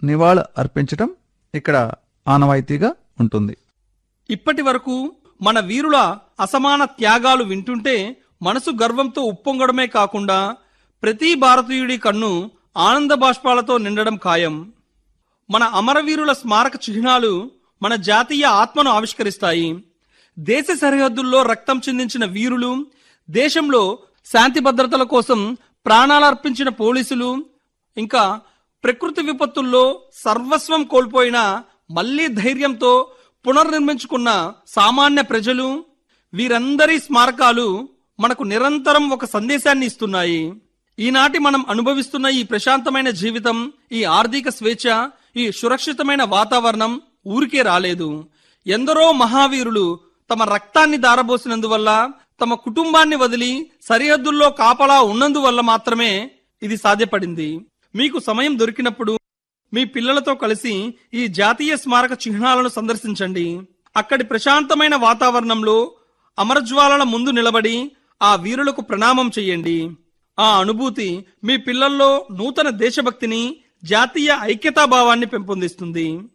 నివాళ అర్పించటం ఇక్కడ ఆనవాయితీగా ఉంటుంది ఇప్పటి వరకు మన వీరుల అసమాన త్యాగాలు వింటుంటే మనసు గర్వంతో ఉప్పొంగడమే కాకుండా ప్రతి భారతీయుడి కన్ను ఆనంద బాష్పాలతో నిండడం ఖాయం మన అమరవీరుల స్మారక చిహ్నాలు మన జాతీయ ఆత్మను ఆవిష్కరిస్తాయి దేశ సరిహద్దుల్లో రక్తం చిందించిన వీరులు దేశంలో శాంతి భద్రతల కోసం ప్రాణాలర్పించిన పోలీసులు ఇంకా ప్రకృతి విపత్తుల్లో సర్వస్వం కోల్పోయిన మళ్లీ ధైర్యంతో పునర్నిర్మించుకున్న సామాన్య ప్రజలు వీరందరి స్మారకాలు మనకు నిరంతరం ఒక సందేశాన్ని ఇస్తున్నాయి ఈనాటి మనం అనుభవిస్తున్న ఈ ప్రశాంతమైన జీవితం ఈ ఆర్థిక స్వేచ్ఛ ఈ సురక్షితమైన వాతావరణం ఊరికే రాలేదు ఎందరో మహావీరులు తమ రక్తాన్ని దారబోసినందువల్ల తమ కుటుంబాన్ని వదిలి సరిహద్దుల్లో కాపలా ఉన్నందువల్ల మాత్రమే ఇది సాధ్యపడింది మీకు సమయం దొరికినప్పుడు మీ పిల్లలతో కలిసి ఈ జాతీయ స్మారక చిహ్నాలను సందర్శించండి అక్కడి ప్రశాంతమైన వాతావరణంలో అమరజ్వాలల ముందు నిలబడి ఆ వీరులకు ప్రణామం చెయ్యండి ఆ అనుభూతి మీ పిల్లల్లో నూతన దేశభక్తిని జాతీయ ఐక్యతాభావాన్ని పెంపొందిస్తుంది